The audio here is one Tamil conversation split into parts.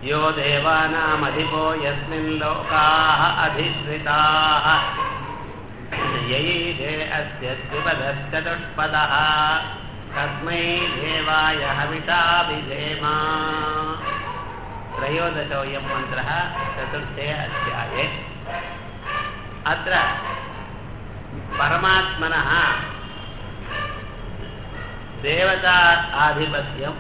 यो देवानामधिपो यस्मिन् लोकाः अधिश्रिताः यैषे अस्य द्विपदश्चतुष्पदः तस्मै देवाय हविषा विधेमा त्रयोदशोऽयं मन्त्रः चतुर्थे अध्याये अत्र परमात्मनः देवता आधिपत्यं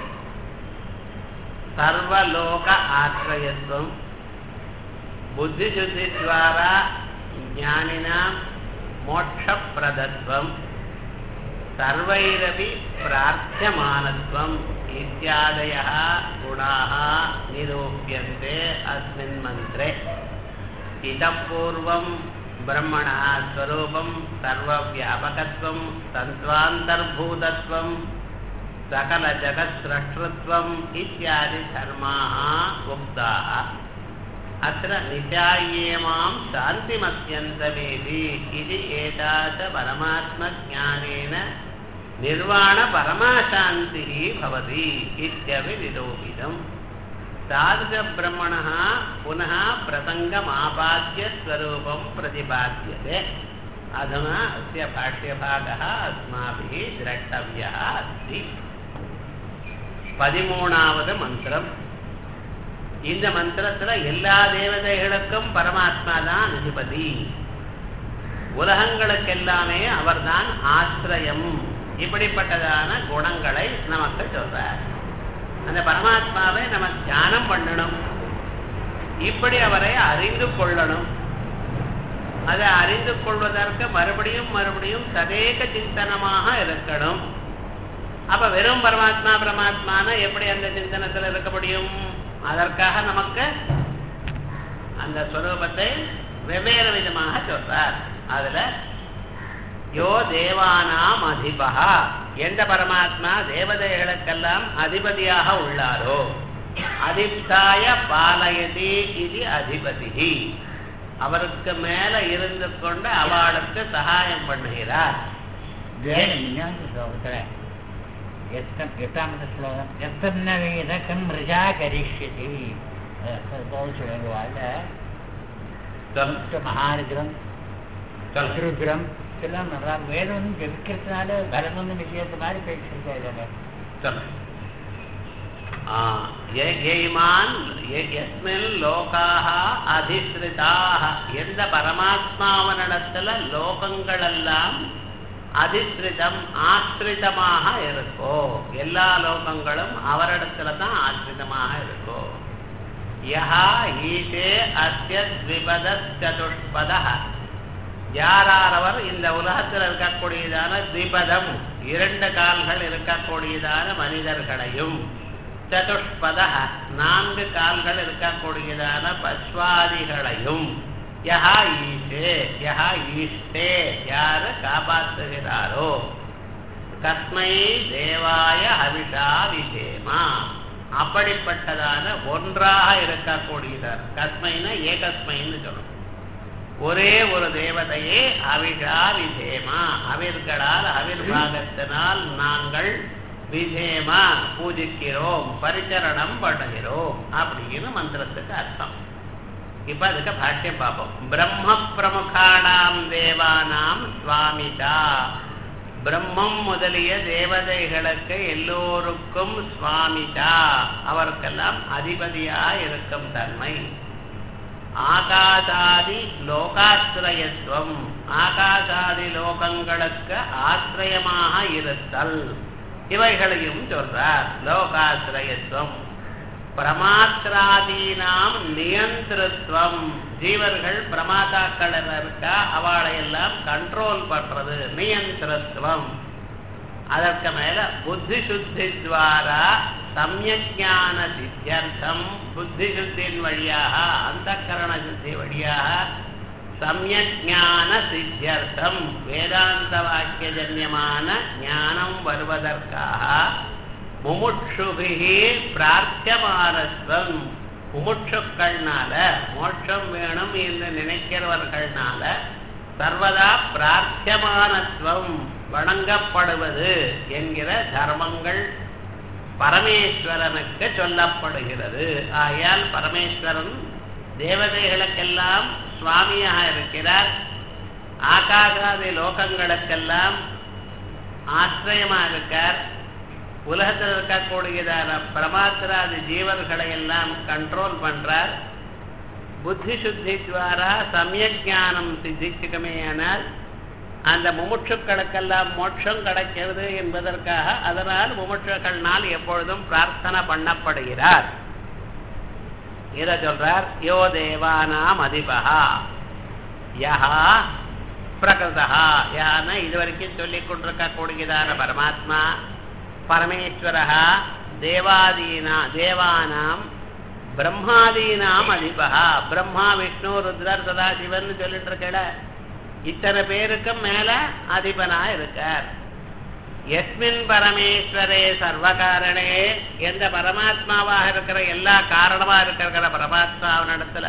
सर्वलोक आश्रयत्वं बुद्धिशुद्धिद्वारा ज्ञानिनां मोक्षप्रदत्वं सर्वैरपि प्रार्थ्यमानत्वम् इत्यादयः गुणाः निरूप्यन्ते अस्मिन् मन्त्रे इतः पूर्वं ब्रह्मणः स्वरूपं सर्वव्यापकत्वं तन्त्वान्तर्भूतत्वं सकलजगत्स्रष्टृत्वम् इत्यादि धर्माः उक्ताः अत्र निशाये मां शान्तिमत्यन्तमेति इति एताच परमात्मज्ञानेन निर्वाणपरमाशान्तिः भवति इत्यपि निरूपितम् तादृशब्रह्मणः पुनः प्रसङ्गमापाद्य स्वरूपं प्रतिपाद्यते अधुना अस्य भाष्यभागः अस्माभिः द्रष्टव्यः अस्ति பதிமூணாவது மந்திரம் இந்த மந்திரத்துல எல்லா தேவதைகளுக்கும் பரமாத்மா தான் அதிபதி உலகங்களுக்கெல்லாமே அவர்தான் ஆசிரியம் இப்படிப்பட்டதான குணங்களை நமக்கு சொல்றார் அந்த பரமாத்மாவை நம்ம தியானம் பண்ணணும் இப்படி அவரை அறிந்து கொள்ளணும் அதை அறிந்து கொள்வதற்கு மறுபடியும் மறுபடியும் சதேக சிந்தனமாக இருக்கணும் அப்ப வெறும் பரமாத்மா பரமாத்மான எப்படி அந்த சிந்தனத்தில் இருக்க முடியும் அதற்காக நமக்கு அந்த ஸ்வரூபத்தை வெவ்வேறு விதமாக சொல்றார் அதுல யோ தேவானாம் அதிபா எந்த பரமாத்மா தேவதைகளுக்கெல்லாம் அதிபதியாக உள்ளாரோ அதிப்தாய பாலயதி இது அதிபதி அவருக்கு மேல இருந்து கொண்டு அவளுக்கு சகாயம் பண்ணுகிறார் எட்டாமത്തെ ശ്ലോകം എത്തന്ന വേദകം മൃജാ കരിഷ്യതി சொல்லுவாங்க மகாருத்ரம் சத்ருத்ரம் இதெல்லாம் நல்லா வேதம் ஒன்றும் ஜெபிக்கிறதுனால பலம் ஒன்றும் இல்லையது மாதிரி பேசியிருக்கா இல்லைங்க ஏமான் எஸ்மின் லோகாக அதிஸ்ரிதாக எந்த பரமாத்மாவனிடத்துல லோகங்கள் எல்லாம் அதிஸ்ரிதம் ஆசிரிதமாக இருக்கோ எல்லா லோகங்களும் அவரிடத்துல தான் ஆசிரிதமாக இருக்கோ யஹா ஈஷே அஸ்ய த்விபத சதுஷ்பத யாராரவர் இந்த உலகத்தில் இருக்கக்கூடியதான திபதம் இரண்டு கால்கள் இருக்கக்கூடியதான மனிதர்களையும் சதுஷ்பத நான்கு கால்கள் இருக்கக்கூடியதான பஸ்வாதிகளையும் யஹா ஈஷே யஹா ஈஷ்டே யாரு காப்பாற்றுகிறாரோ கஸ்மை தேவாய ஹவிஷா விஜேமா அப்படிப்பட்டதான ஒன்றாக இருக்கக்கூடியதார் கஸ்மைனா ஏகஸ்மைன்னு சொல்லணும் ஒரே ஒரு தேவதையே அவிஷா விஜேமா அவிர்களால் அவிர் பாகத்தினால் நாங்கள் விஜேமா பூஜிக்கிறோம் பரிச்சரணம் பண்ணுகிறோம் அப்படின்னு மந்திரத்துக்கு அர்த்தம் இப்ப அதுக்கு பாஷ்யம் பார்ப்போம் பிரம்ம பிரமுகானாம் தேவானாம் சுவாமிதா பிரம்மம் முதலிய தேவதைகளுக்கு எல்லோருக்கும் சுவாமிதா அவருக்கெல்லாம் அதிபதியா இருக்கும் தன்மை ஆகாசாதி லோகாசிரயத்துவம் ஆகாசாதி லோகங்களுக்கு ஆசிரியமாக இருத்தல் இவைகளையும் சொல்றார் லோகாசிரயத்துவம் பிரமாத்திராதீனாம் நியந்திரத்துவம் ஜீவர்கள் பிரமாதாக்கள் இருக்கா அவளை எல்லாம் கண்ட்ரோல் பண்றது நியந்திரத்துவம் அதற்கு மேல புத்தி சுத்தி துவாரா சமயஜான சித்தியர்த்தம் புத்தி சுத்தின் வழியாக அந்த கரண சுத்தி வழியாக சமயஜான சித்தியர்த்தம் வேதாந்த வாக்கியஜன்யமான ஞானம் வருவதற்காக முமுட்சுபிகி பிரார்த்தியமானத்துவம் முமுட்சுக்கள்னால மோட்சம் வேணும் என்று நினைக்கிறவர்கள்னால சர்வதா பிரார்த்தியமானத்துவம் வணங்கப்படுவது என்கிற தர்மங்கள் பரமேஸ்வரனுக்கு சொல்லப்படுகிறது ஆகையால் பரமேஸ்வரன் தேவதைகளுக்கெல்லாம் சுவாமியாக இருக்கிறார் ஆகாசாதி லோகங்களுக்கெல்லாம் ஆசிரியமா இருக்கார் உலகத்தில் இருக்கக்கூடியதான பிரமாத்திராதி ஜீவர்களை எல்லாம் கண்ட்ரோல் பண்றார் புத்தி சுத்தி துவாரா சமயக் ஞானம் சித்திச்சுக்கமே ஆனால் அந்த முமுட்சுக்களுக்கெல்லாம் மோட்சம் கிடைக்கிறது என்பதற்காக அதனால் முமுட்சுக்கள்னால் எப்பொழுதும் பிரார்த்தனை பண்ணப்படுகிறார் இதை சொல்றார் யோ தேவானாம் அதிபகா யஹா பிரகிருதா யானா இதுவரைக்கும் சொல்லிக் கொண்டிருக்க கூடியதான பரமாத்மா பரமேஸ்வரா தேவாதீனா தேவானாம் பிரம்மாதீனாம் அதிபகா பிரம்மா விஷ்ணு ருத்ரர் சதாசிவன் சொல்லிட்டு இருக்கல இத்தனை பேருக்கும் மேல அதிபனா இருக்கார் எஸ்மின் பரமேஸ்வரே சர்வகாரணே எந்த பரமாத்மாவாக இருக்கிற எல்லா காரணமா இருக்கிற பரமாத்மாவினிடத்துல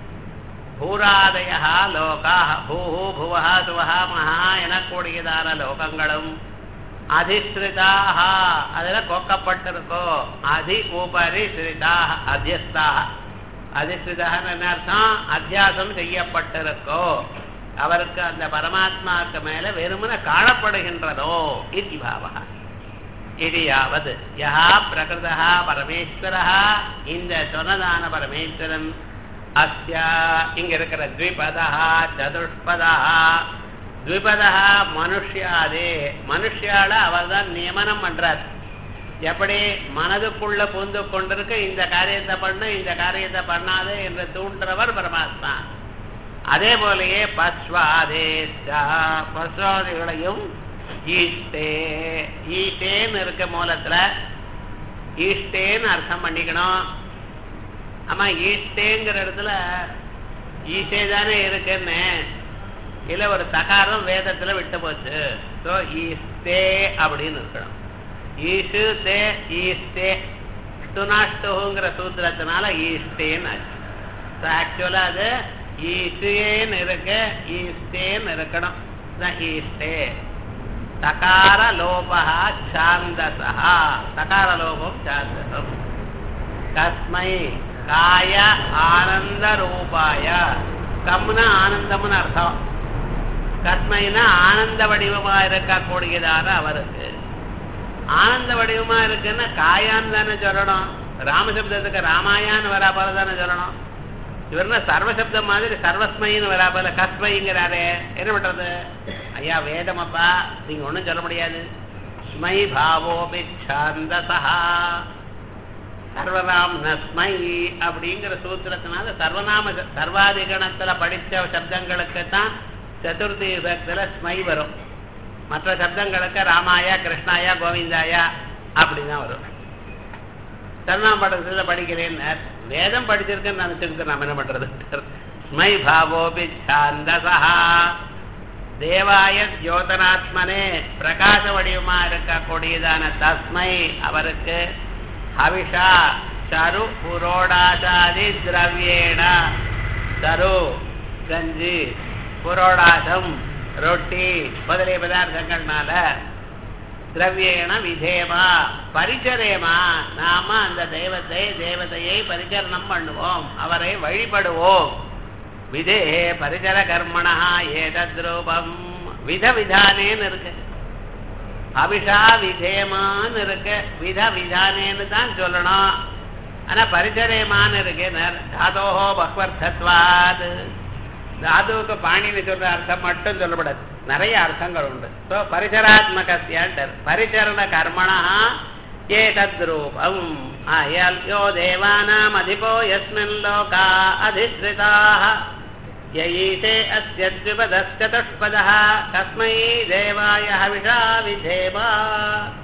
பூராதயா லோகா பூஹு புவஹா சுவஹா மகா எனக்கூடியதான லோகங்களும் அதிஸ்ரிதாக அதுல கொக்கப்பட்டிருக்கோ அதி உபரி ஸ்ரிதாக அத்தியஸ்தாக அதிஸ்ரிதாக என்ன அர்த்தம் அத்தியாசம் செய்யப்பட்டிருக்கோ அவருக்கு அந்த பரமாத்மாவுக்கு மேல வெறுமன காணப்படுகின்றதோ இது பாவா இது யாவது யா பிரகிருதா பரமேஸ்வரா இந்த சொன்னதான பரமேஸ்வரன் அஸ்யா இங்க இருக்கிற த்விபதா சதுஷ்பதா த்விபதா மனுஷியாதே மனுஷியால அவர் தான் நியமனம் பண்றார் எப்படி மனதுக்குள்ள புந்து கொண்டிருக்க இந்த காரியத்தை பண்ணு இந்த காரியத்தை பண்ணாது என்று தூண்டுறவர் பரமாத்மா அதே போலயே பஸ்வாதே பஸ்வாதிகளையும் ஈஷ்டே ஈஷ்டேன்னு இருக்க மூலத்துல ஈஷ்டேன்னு அர்த்தம் பண்ணிக்கணும் ஆமா ஈஷ்டேங்கிற இடத்துல ஈஷே தானே இருக்குன்னு இல்ல ஒரு தகாரம் வேதத்துல விட்டு போச்சு ஸோ ஈஸ்தே அப்படின்னு இருக்கணும் ஈஷு தே ஈஸ்தே ஸ்டுனாஷ்டுங்கிற சூத்திரத்தினால ஈஸ்டேன்னு ஆச்சு ஸோ ஆக்சுவலா அது ஈஷேன்னு இருக்கு ஈஸ்டேன்னு இருக்கணும் ஈஸ்டே தகார லோபா சாந்தசா தகார லோபம் சாந்தசம் கஸ்மை காய ஆனந்த ரூபாய கம்னா ஆனந்தம்னு அர்த்தம் கஸ்மைனா ஆனந்த வடிவமா இருக்கக்கூடியதான அவருக்கு ஆனந்த வடிவமா இருக்குன்னா காயான்னு தானே சொல்லணும் ராமசப்தத்துக்கு ராமாயான்னு வரா போல தானே சொல்லணும் இவர்னா சர்வசப்தம் மாதிரி சர்வஸ்மைன்னு வரா போல கஸ்மைங்கிறாரே என்ன பண்றது ஐயா வேதமப்பா நீங்க ஒண்ணும் சொல்ல முடியாது ஸ்மை பாவோபி சாந்தசா சர்வநாம் நஸ்மை அப்படிங்கிற சூத்திரத்தினால சர்வநாம சர்வாதிகணத்துல படிச்ச சப்தங்களுக்கு தான் சதுர்த்தி விபத்துல ஸ்மை வரும் மற்ற சப்தங்களுக்கு ராமாயா கிருஷ்ணாயா கோவிந்தாயா அப்படிதான் வரும் சர்வநாம படிக்கிறேன் வேதம் படிச்சிருக்கேன்னு நினைச்சிருக்கு நாம என்ன பண்றது ஸ்மை பாவோபி சாந்தசா தேவாய ஜோதனாத்மனே பிரகாச வடிவமா இருக்கக்கூடியதான தஸ்மை அவருக்கு ஹவிஷா சரு புரோடாசாதி திரவியேன சரு கஞ்சி புரோடாசம் ரொட்டி முதலிய பதார்த்தங்கள்னால திரவியேன விதேமா பரிச்சரேமா நாம அந்த தெய்வத்தை தேவதையை பரிச்சரணம் பண்ணுவோம் அவரை வழிபடுவோம் விதே பரிச்சர கர்மணா ஏதத் ரூபம் வித விதானேன்னு இருக்கு அபிஷா விதேமான்னு இருக்கு வித விதானேன்னு தான் சொல்லணும் ஆனா பரிச்சரேமான்னு இருக்கு தாதோஹோ பக்வர்த்தத்வாது தாதுவுக்கு பாணின்னு சொல்ற அர்த்தம் மட்டும் சொல்லப்படாது நிறைய அர்த்தங்கள் உண்டு ஸோ பரிசராத்மகத்தியான்டர் பரிச்சரண கர்மணா ஏதத் ரூபம் ஆயால் யோ தேவானாம் அதிபோ யஸ்மின் லோகா அதிஸ்ரிதாக ययीते अस्य द्विपदश्चतुष्पदः कस्मै देवाय हविषा विधेम